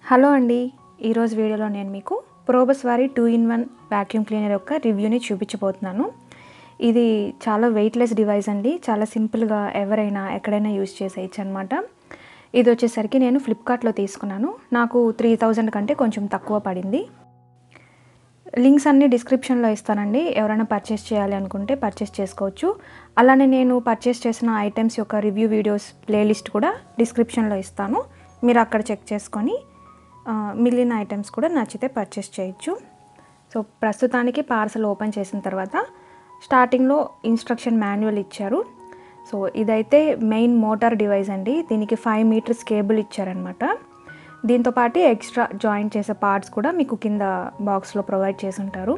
hello అండి ఈరోజు వీడియోలో నేను మీకు ప్రోబస్ వారి two in one vacuum cleaner యొక్క రివ్యూని చూపించబోతున్నాను ఇది చాలా వెయిట్లెస్ డివైస్ అండి చాలా సింపుల్గా ఎవరైనా ఎక్కడైనా యూజ్ చేసేయచ్చు అనమాట ఇది వచ్చేసరికి నేను ఫ్లిప్కార్ట్లో తీసుకున్నాను నాకు త్రీ థౌజండ్ కంటే కొంచెం తక్కువ పడింది లింక్స్ అన్నీ డిస్క్రిప్షన్లో ఇస్తానండి ఎవరైనా పర్చేస్ చేయాలి అనుకుంటే పర్చేస్ చేసుకోవచ్చు అలానే నేను పర్చేస్ చేసిన ఐటమ్స్ యొక్క రివ్యూ వీడియోస్ ప్లేలిస్ట్ కూడా డిస్క్రిప్షన్లో ఇస్తాను మీరు అక్కడ చెక్ చేసుకొని ఆ, మిగిలిన ఐటమ్స్ కూడా నచ్చితే పర్చేస్ చేయొచ్చు సో ప్రస్తుతానికి పార్సల్ ఓపెన్ చేసిన తర్వాత స్టార్టింగ్లో ఇన్స్ట్రక్షన్ మాన్యువల్ ఇచ్చారు సో ఇదైతే మెయిన్ మోటార్ డివైస్ అండి దీనికి ఫైవ్ మీటర్స్ కేబుల్ ఇచ్చారనమాట దీంతో పాటు ఎక్స్ట్రా జాయింట్ చేసే పార్ట్స్ కూడా మీకు కింద బాక్స్లో ప్రొవైడ్ చేసి ఉంటారు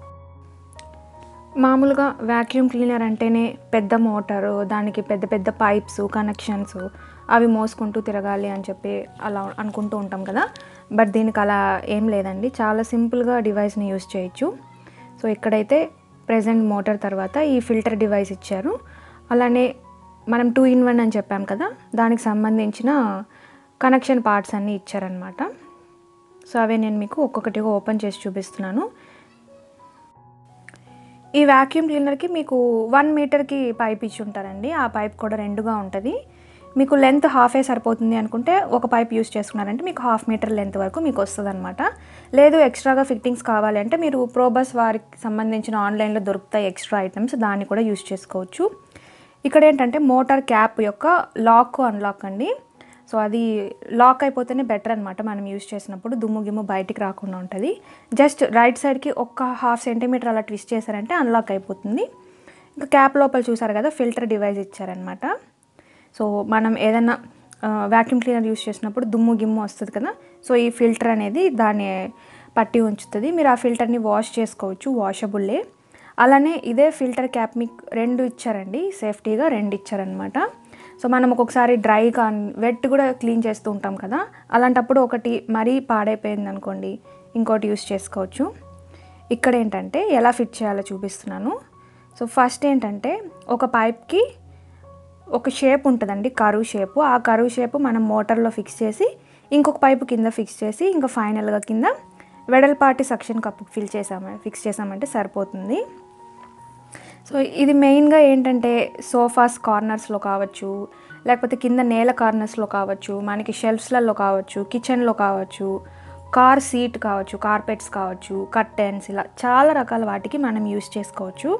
మామూలుగా వ్యాక్యూమ్ క్లీనర్ అంటేనే పెద్ద మోటారు దానికి పెద్ద పెద్ద పైప్స్ కనెక్షన్స్ అవి మోసుకుంటూ తిరగాలి అని చెప్పి అలా అనుకుంటూ ఉంటాం కదా బట్ దీనికి అలా ఏం లేదండి చాలా సింపుల్గా డివైస్ని యూస్ చేయొచ్చు సో ఇక్కడైతే ప్రజెంట్ మోటార్ తర్వాత ఈ ఫిల్టర్ డివైస్ ఇచ్చారు అలానే మనం టూ ఇన్ వన్ అని చెప్పాం కదా దానికి సంబంధించిన కనెక్షన్ పార్ట్స్ అన్నీ ఇచ్చారనమాట సో అవే నేను మీకు ఒక్కొక్కటిగా ఓపెన్ చేసి చూపిస్తున్నాను ఈ వ్యాక్యూమ్ క్లీనర్కి మీకు వన్ మీటర్కి పైప్ ఇచ్చి ఉంటారండి ఆ పైప్ కూడా రెండుగా ఉంటుంది మీకు లెంత్ హాఫే సరిపోతుంది అనుకుంటే ఒక పైప్ యూస్ చేసుకున్నారంటే మీకు హాఫ్ మీటర్ లెంత్ వరకు మీకు వస్తుంది అనమాట లేదు ఎక్స్ట్రాగా ఫిట్టింగ్స్ కావాలి అంటే మీరు ప్రోబస్ వారికి సంబంధించిన ఆన్లైన్లో దొరుకుతాయి ఎక్స్ట్రా ఐటమ్స్ దాన్ని కూడా యూస్ చేసుకోవచ్చు ఇక్కడ ఏంటంటే మోటార్ క్యాప్ యొక్క లాక్ అన్లాక్ అండి సో అది లాక్ అయిపోతేనే బెటర్ అనమాట మనం యూజ్ చేసినప్పుడు దుమ్ము గిమ్ము బయటికి రాకుండా ఉంటుంది జస్ట్ రైట్ సైడ్కి ఒక్క హాఫ్ సెంటీమీటర్ అలా ట్విస్ట్ చేశారంటే అన్లాక్ అయిపోతుంది ఇంకా క్యాప్ లోపల చూసారు కదా ఫిల్టర్ డివైస్ ఇచ్చారనమాట సో మనం ఏదైనా వ్యాక్యూమ్ క్లీనర్ యూస్ చేసినప్పుడు దుమ్ము గిమ్ము వస్తుంది కదా సో ఈ ఫిల్టర్ అనేది దాన్ని పట్టి ఉంచుతుంది మీరు ఆ ఫిల్టర్ని వాష్ చేసుకోవచ్చు వాషబుల్లే అలానే ఇదే ఫిల్టర్ క్యాప్ మీకు రెండు ఇచ్చారండి సేఫ్టీగా రెండు ఇచ్చారనమాట సో మనం ఒక్కొక్కసారి డ్రై కానీ వెట్ కూడా క్లీన్ చేస్తూ ఉంటాం కదా అలాంటప్పుడు ఒకటి మరీ పాడైపోయింది అనుకోండి ఇంకోటి యూస్ చేసుకోవచ్చు ఇక్కడ ఏంటంటే ఎలా ఫిట్ చేయాలో చూపిస్తున్నాను సో ఫస్ట్ ఏంటంటే ఒక పైప్కి ఒక షేప్ ఉంటుందండి కరువు షేపు ఆ కరువు షేపు మనం మోటార్లో ఫిక్స్ చేసి ఇంకొక పైపు కింద ఫిక్స్ చేసి ఇంకా ఫైనల్గా కింద వెడల్పాటి సక్షన్ కప్పు ఫిల్ చేసాము ఫిక్స్ చేసామంటే సరిపోతుంది సో ఇది మెయిన్గా ఏంటంటే సోఫాస్ కార్నర్స్లో కావచ్చు లేకపోతే కింద నేల కార్నర్స్లో కావచ్చు మనకి షెల్ఫ్స్లలో కావచ్చు కిచెన్లో కావచ్చు కార్ సీట్ కావచ్చు కార్పెట్స్ కావచ్చు కర్టెన్స్ ఇలా చాలా రకాల వాటికి మనం యూస్ చేసుకోవచ్చు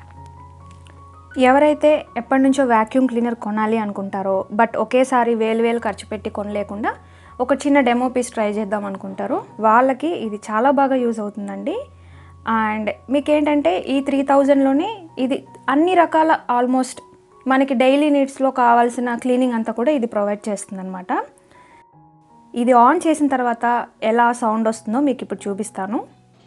ఎవరైతే ఎప్పటి నుంచో వ్యాక్యూమ్ క్లీనర్ కొనాలి అనుకుంటారో బట్ ఒకేసారి వేలు వేలు ఖర్చు పెట్టి కొనలేకుండా ఒక చిన్న డెమో పీస్ ట్రై చేద్దాం అనుకుంటారో వాళ్ళకి ఇది చాలా బాగా యూజ్ అవుతుందండి అండ్ మీకు ఏంటంటే ఈ త్రీ థౌజండ్లోనే ఇది అన్ని రకాల ఆల్మోస్ట్ మనకి డైలీ నీడ్స్లో కావాల్సిన క్లీనింగ్ అంతా కూడా ఇది ప్రొవైడ్ చేస్తుందన్నమాట ఇది ఆన్ చేసిన తర్వాత ఎలా సౌండ్ వస్తుందో మీకు ఇప్పుడు చూపిస్తాను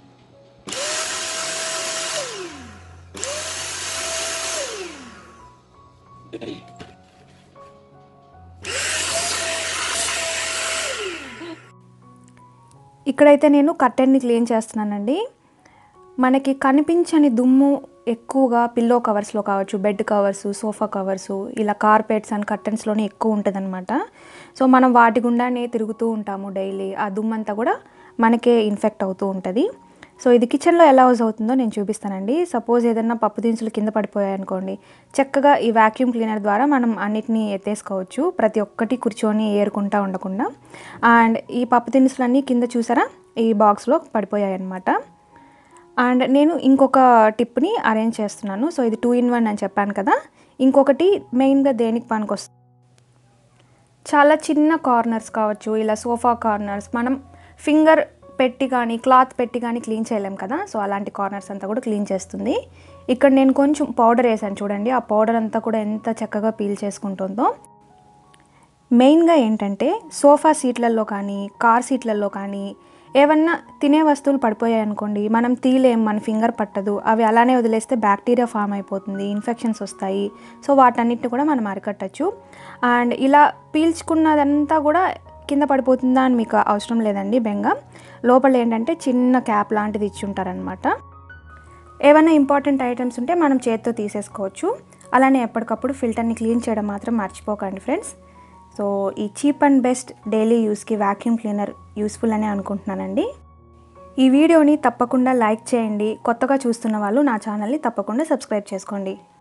ఇక్కడైతే నేను కర్టెన్ని క్లీన్ చేస్తున్నానండి మనకి కనిపించని దుమ్ము ఎక్కువగా పిల్లో కవర్స్లో కావచ్చు బెడ్ కవర్స్ సోఫా కవర్స్ ఇలా కార్పెట్స్ అండ్ కర్టెన్స్లోనే ఎక్కువ ఉంటుందన్నమాట సో మనం వాటి గుండానే తిరుగుతూ ఉంటాము డైలీ ఆ దుమ్ము అంతా కూడా మనకే ఇన్ఫెక్ట్ అవుతూ ఉంటుంది సో ఇది కిచెన్లో ఎలా యూజ్ అవుతుందో నేను చూపిస్తానండి సపోజ్ ఏదైనా పప్పు దినుసులు కింద పడిపోయాయి అనుకోండి చక్కగా ఈ వ్యాక్యూమ్ క్లీనర్ ద్వారా మనం అన్నిటినీ ఎత్తేసుకోవచ్చు ప్రతి ఒక్కటి కూర్చొని ఏరుకుంటా ఉండకుండా అండ్ ఈ పప్పు దినుసులన్నీ కింద చూసారా ఈ బాక్స్లో పడిపోయాయి అన్నమాట అండ్ నేను ఇంకొక టిప్ని అరేంజ్ చేస్తున్నాను సో ఇది టూ ఇన్ వన్ అని చెప్పాను కదా ఇంకొకటి మెయిన్గా దేనికి పనికి వస్తుంది చాలా చిన్న కార్నర్స్ కావచ్చు ఇలా సోఫా కార్నర్స్ మనం ఫింగర్ పెట్టి కానీ క్లాత్ పెట్టి కానీ క్లీన్ చేయలేం కదా సో అలాంటి కార్నర్స్ అంతా కూడా క్లీన్ చేస్తుంది ఇక్కడ నేను కొంచెం పౌడర్ వేసాను చూడండి ఆ పౌడర్ అంతా కూడా ఎంత చక్కగా పీల్ చేసుకుంటుందో మెయిన్గా ఏంటంటే సోఫా సీట్లలో కానీ కార్ సీట్లలో కానీ ఏమన్నా తినే వస్తువులు పడిపోయాయి అనుకోండి మనం తీలేం మన ఫింగర్ పట్టదు అవి అలానే వదిలేస్తే బ్యాక్టీరియా ఫామ్ అయిపోతుంది ఇన్ఫెక్షన్స్ వస్తాయి సో వాటన్నిటిని కూడా మనం అరికట్టచ్చు అండ్ ఇలా పీల్చుకున్నదంతా కూడా కింద పడిపోతుందా అని మీకు అవసరం లేదండి బెంగ లోపల ఏంటంటే చిన్న క్యాప్ లాంటిది ఇచ్చి ఉంటారనమాట ఏమైనా ఇంపార్టెంట్ ఐటమ్స్ ఉంటే మనం చేత్తో తీసేసుకోవచ్చు అలానే ఎప్పటికప్పుడు ఫిల్టర్ని క్లీన్ చేయడం మాత్రం మర్చిపోకండి ఫ్రెండ్స్ సో ఈ చీప్ అండ్ బెస్ట్ డైలీ యూస్కి వ్యాక్యూమ్ క్లీనర్ యూస్ఫుల్ అనే అనుకుంటున్నానండి ఈ వీడియోని తప్పకుండా లైక్ చేయండి కొత్తగా చూస్తున్న వాళ్ళు నా ఛానల్ని తప్పకుండా సబ్స్క్రైబ్ చేసుకోండి